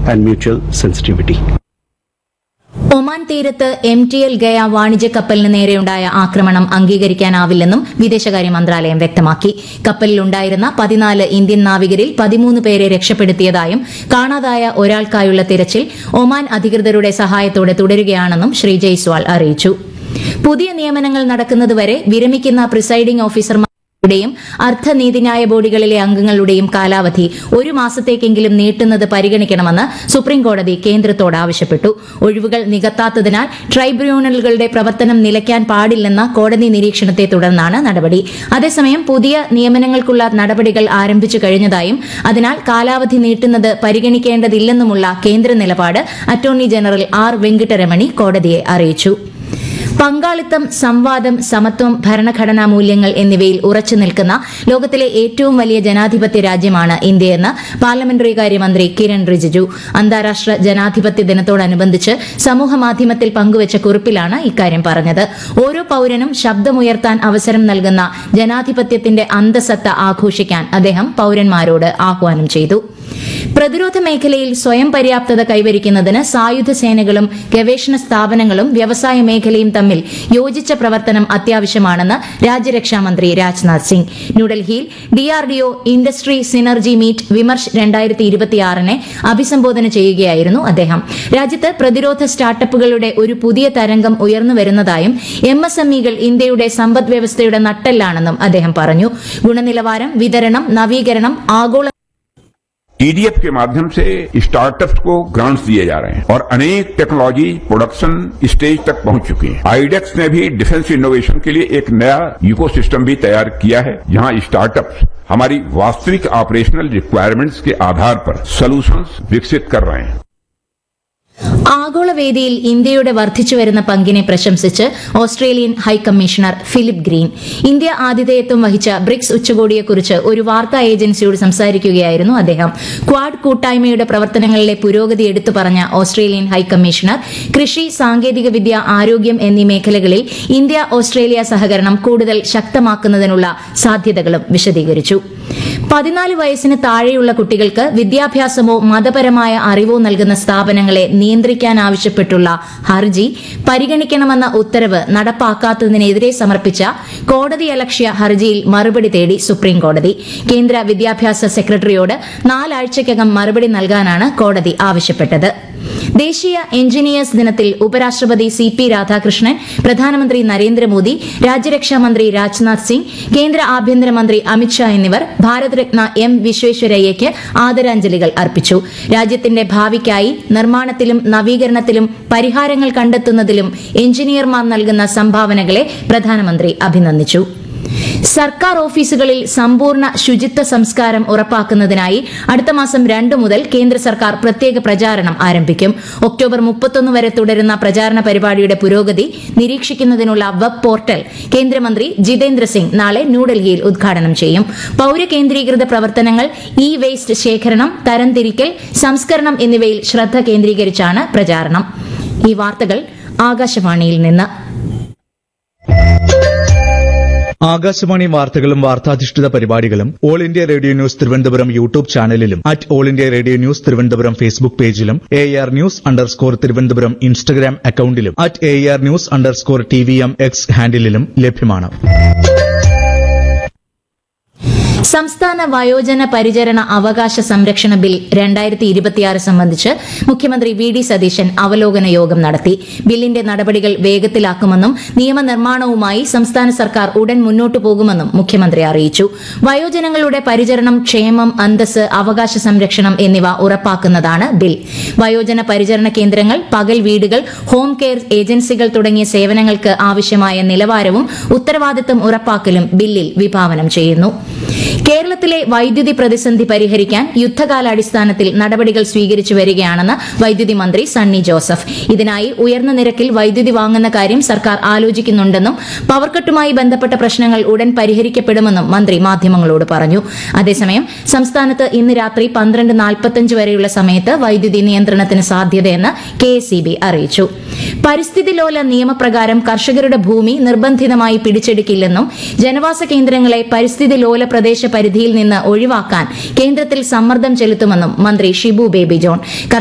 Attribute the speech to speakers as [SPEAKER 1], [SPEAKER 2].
[SPEAKER 1] and mutual sensitivity.
[SPEAKER 2] Oman തീരത്ത് M T L ഗയ വാണിജ്യ കപ്പലിന് നേരെയുണ്ടായ ആക്രമണം അംഗീകരിക്കാനാവില്ലെന്നും വിദേശകാര്യ മന്ത്രാലയം വ്യക്തമാക്കി കപ്പലിലുണ്ടായിരുന്ന പതിനാല് ഇന്ത്യൻ നാവികരിൽ പതിമൂന്ന് പേരെ രക്ഷപ്പെടുത്തിയതായും കാണാതായ ഒരാൾക്കായുള്ള തിരച്ചിൽ ഒമാൻ അധികൃതരുടെ സഹായത്തോടെ തുടരുകയാണെന്നും ശ്രീ ജയ്സ്വാൾ അറിയിച്ചു പുതിയ നിയമനങ്ങൾ നടക്കുന്നതുവരെ വിരമിക്കുന്ന പ്രിസൈഡിംഗ് ഓഫീസർമാർ യുടെയും അർദ്ധനീതിന്യായ ബോർഡുകളിലെ അംഗങ്ങളുടെയും കാലാവധി ഒരു മാസത്തേക്കെങ്കിലും നീട്ടുന്നത് പരിഗണിക്കണമെന്ന് സുപ്രീംകോടതി കേന്ദ്രത്തോട് ആവശ്യപ്പെട്ടു ഒഴിവുകൾ നികത്താത്തതിനാൽ ട്രൈബ്യൂണലുകളുടെ പ്രവർത്തനം നിലയ്ക്കാൻ പാടില്ലെന്ന കോടതി നിരീക്ഷണത്തെ തുടർന്നാണ് നടപടി അതേസമയം പുതിയ നിയമനങ്ങൾക്കുള്ള നടപടികൾ ആരംഭിച്ചു കഴിഞ്ഞതായും അതിനാൽ കാലാവധി നീട്ടുന്നത് പരിഗണിക്കേണ്ടതില്ലെന്നുമുള്ള കേന്ദ്ര നിലപാട് അറ്റോർണി ജനറൽ ആർ വെങ്കിട്ടരമണി കോടതിയെ അറിയിച്ചു പങ്കാളിത്തം സംവാദം സമത്വം ഭരണഘടനാ മൂല്യങ്ങൾ എന്നിവയിൽ ഉറച്ചു നിൽക്കുന്ന ലോകത്തിലെ ഏറ്റവും വലിയ ജനാധിപത്യ രാജ്യമാണ് ഇന്ത്യയെന്ന് പാർലമെന്ററി കാര്യമന്ത്രി കിരൺ റിജിജു അന്താരാഷ്ട്ര ജനാധിപത്യ ദിനത്തോടനുബന്ധിച്ച് സമൂഹമാധ്യമത്തിൽ പങ്കുവച്ച കുറിപ്പിലാണ് ഇക്കാര്യം പറഞ്ഞത് ഓരോ പൌരനും ശബ്ദമുയർത്താൻ അവസരം നൽകുന്ന ജനാധിപത്യത്തിന്റെ അന്തസത്ത ആഘോഷിക്കാൻ അദ്ദേഹം പൌരന്മാരോട് ആഹ്വാനം ചെയ്തു പ്രതിരോധ മേഖലയിൽ സ്വയം പര്യാപ്തത കൈവരിക്കുന്നതിന് സായുധ സേനകളും ഗവേഷണ സ്ഥാപനങ്ങളും വ്യവസായ മേഖലയും തമ്മിൽ യോജിച്ച പ്രവർത്തനം അത്യാവശ്യമാണെന്ന് രാജ്യരക്ഷാമന്ത്രി രാജ്നാഥ് സിംഗ് ന്യൂഡൽഹിയിൽ DRDO industry synergy meet Vimarsh രണ്ടായിരത്തി ഇരുപത്തിയാറിനെ അഭിസംബോധന ചെയ്യുകയായിരുന്നു അദ്ദേഹം രാജ്യത്ത് പ്രതിരോധ സ്റ്റാർട്ടപ്പുകളുടെ ഒരു പുതിയ തരംഗം ഉയർന്നു വരുന്നതായും എം എസ് എം ഇകൾ ഇന്ത്യയുടെ സമ്പദ് വ്യവസ്ഥയുടെ നട്ടെല്ലാണെന്നും അദ്ദേഹം പറഞ്ഞു ഗുണനിലവാരം വിതരണം നവീകരണം ആഗോള
[SPEAKER 3] टीडीएफ के माध्यम से स्टार्टअप्स को ग्रांट्स दिए जा रहे हैं और अनेक टेक्नोलॉजी प्रोडक्शन स्टेज तक पहुंच चुकी है आईडेक्स ने भी डिफेंस इनोवेशन के लिए एक नया इकोसिस्टम भी तैयार किया है जहां स्टार्टअप्स हमारी वास्तविक ऑपरेशनल रिक्वायरमेंट्स के आधार पर सॉल्यूशंस विकसित कर रहे हैं
[SPEAKER 2] ആഗോളവേദിയിൽ ഇന്ത്യയുടെ വർദ്ധിച്ചുവരുന്ന പങ്കിനെ പ്രശംസിച്ച് Australian high commissioner Philip Green India ആതിഥേയത്വം വഹിച്ച ബ്രിക്സ് ഉച്ചകോടിയെക്കുറിച്ച് ഒരു വാർത്താ ഏജൻസിയോട് സംസാരിക്കുകയായിരുന്നു അദ്ദേഹം ക്വാഡ് കൂട്ടായ്മയുടെ പ്രവർത്തനങ്ങളിലെ പുരോഗതി എടുത്തു പറഞ്ഞ ഓസ്ട്രേലിയൻ ഹൈക്കമ്മീഷണർ കൃഷി സാങ്കേതികവിദ്യ ആരോഗ്യം എന്നീ മേഖലകളിൽ ഇന്ത്യ ഓസ്ട്രേലിയ സഹകരണം കൂടുതൽ ശക്തമാക്കുന്നതിനുള്ള സാധ്യതകളും വിശദീകരിച്ചു പതിനാല് വയസ്സിന് താഴെയുള്ള കുട്ടികൾക്ക് വിദ്യാഭ്യാസമോ മതപരമായ അറിവോ നൽകുന്ന സ്ഥാപനങ്ങളെ നിയന്ത്രിക്കാനാവശ്യപ്പെട്ടുള്ള ഹർജി പരിഗണിക്കണമെന്ന ഉത്തരവ് നടപ്പാക്കാത്തതിനെതിരെ സമർപ്പിച്ച കോടതിയലക്ഷ്യ ഹർജിയിൽ മറുപടി തേടി സുപ്രീംകോടതി കേന്ദ്ര വിദ്യാഭ്യാസ സെക്രട്ടറിയോട് നാലാഴ്ചയ്ക്കകം മറുപടി നൽകാനാണ് കോടതി ആവശ്യപ്പെട്ടത് ദേശീയ എഞ്ചിനീയേഴ്സ് ദിനത്തിൽ ഉപരാഷ്ട്രപതി സി പി രാധാകൃഷ്ണൻ പ്രധാനമന്ത്രി നരേന്ദ്രമോദി രാജ്യരക്ഷാമന്ത്രി രാജ്നാഥ് സിംഗ് കേന്ദ്ര ആഭ്യന്തരമന്ത്രി അമിത്ഷാ എന്നിവർ ഭാരതരത്ന എം വിശ്വേശ്വരയ്യയ്ക്ക് ആദരാഞ്ജലികൾ അർപ്പിച്ചു രാജ്യത്തിന്റെ ഭാവിക്കായി നിർമ്മാണത്തിലും നവീകരണത്തിലും പരിഹാരങ്ങൾ കണ്ടെത്തുന്നതിലും എഞ്ചിനീയർമാർ നൽകുന്ന സംഭാവനകളെ പ്രധാനമന്ത്രി അഭിനന്ദിച്ചു സർക്കാർ ഓഫീസുകളിൽ സമ്പൂർണ്ണ ശുചിത്വ സംസ്കാരം ഉറപ്പാക്കുന്നതിനായി അടുത്ത മാസം രണ്ടു മുതൽ കേന്ദ്ര സർക്കാർ പ്രത്യേക പ്രചാരണം ആരംഭിക്കും ഒക്ടോബർ മുപ്പത്തൊന്ന് വരെ തുടരുന്ന പ്രചാരണ പരിപാടിയുടെ പുരോഗതി നിരീക്ഷിക്കുന്നതിനുള്ള വെബ് പോർട്ടൽ കേന്ദ്രമന്ത്രി ജിതേന്ദ്ര സിംഗ് നാളെ ന്യൂഡൽഹിയിൽ ഉദ്ഘാടനം ചെയ്യും പൌരകേന്ദ്രീകൃത പ്രവർത്തനങ്ങൾ ഇ വേസ്റ്റ് ശേഖരണം തരംതിരിക്കൽ സംസ്കരണം എന്നിവയിൽ ശ്രദ്ധ കേന്ദ്രീകരിച്ചാണ് പ്രചാരണം ഈ വാർത്തകൾ ആകാശവാണിയിൽ നിന്ന്
[SPEAKER 4] ആകാശവാണി വാർത്തകളും വാർത്താധിഷ്ഠിത പരിപാടികളും all India radio news Thiruvananthapuram YouTube ചാനലിലും at all India radio news Thiruvananthapuram Facebook പേജിലും A R news underscore Thiruvananthapuram Instagram അക്കൌണ്ടിലും at A R news underscore T V M X ഹാൻഡിലും ലഭ്യമാണ്
[SPEAKER 2] സംസ്ഥാന വയോജന പരിചരണ അവകാശ സംരക്ഷണ ബിൽ രണ്ടായിരത്തി ഇരുപത്തിയാറ് സംബന്ധിച്ച് മുഖ്യമന്ത്രി വി ഡി സതീശൻ അവലോകന യോഗം നടത്തി ബില്ലിന്റെ നടപടികൾ വേഗത്തിലാക്കുമെന്നും നിയമനിർമ്മാണവുമായി സംസ്ഥാന സർക്കാർ ഉടൻ മുന്നോട്ടു പോകുമെന്നും മുഖ്യമന്ത്രി അറിയിച്ചു വയോജനങ്ങളുടെ പരിചരണം ക്ഷേമം അന്തസ് അവകാശ സംരക്ഷണം എന്നിവ ഉറപ്പാക്കുന്നതാണ് ബിൽ വയോജന പരിചരണ കേന്ദ്രങ്ങൾ പകൽ വീടുകൾ ഹോം കെയർ ഏജൻസികൾ തുടങ്ങിയ സേവനങ്ങൾക്ക് ആവശ്യമായ നിലവാരവും ഉത്തരവാദിത്തം ഉറപ്പാക്കലും ബില്ലിൽ വിഭാവനം ചെയ്യുന്നു കേരളത്തിലെ വൈദ്യുതി പ്രതിസന്ധി പരിഹരിക്കാൻ യുദ്ധകാലാടിസ്ഥാനത്തിൽ നടപടികൾ സ്വീകരിച്ചു വരികയാണെന്ന് വൈദ്യുതി മന്ത്രി സണ്ണി ജോസഫ് ഇതിനായി ഉയർന്ന നിരക്കിൽ വൈദ്യുതി വാങ്ങുന്ന കാര്യം സർക്കാർ ആലോചിക്കുന്നുണ്ടെന്നും പവർക്കട്ടുമായി ബന്ധപ്പെട്ട പ്രശ്നങ്ങൾ ഉടൻ പരിഹരിക്കപ്പെടുമെന്നും മന്ത്രി മാധ്യമങ്ങളോട് പറഞ്ഞു അതേസമയം സംസ്ഥാനത്ത് ഇന്ന് രാത്രി പന്ത്രണ്ട് നാൽപ്പത്തഞ്ച് വരെയുള്ള സമയത്ത് വൈദ്യുതി നിയന്ത്രണത്തിന് സാധ്യതയെന്ന് കെ അറിയിച്ചു പരിസ്ഥിതി ലോല നിയമപ്രകാരം കർഷകരുടെ ഭൂമി നിർബന്ധിതമായി പിടിച്ചെടുക്കില്ലെന്നും ജനവാസ കേന്ദ്രങ്ങളെ പരിസ്ഥിതി ലോല പ്രദേശ പരിധിയിൽ നിന്ന് ഒഴിവാക്കാൻ കേന്ദ്രത്തിൽ സമ്മർദ്ദം ചെലുത്തുമെന്നും മന്ത്രി ഷിബു ബേബി ജോൺ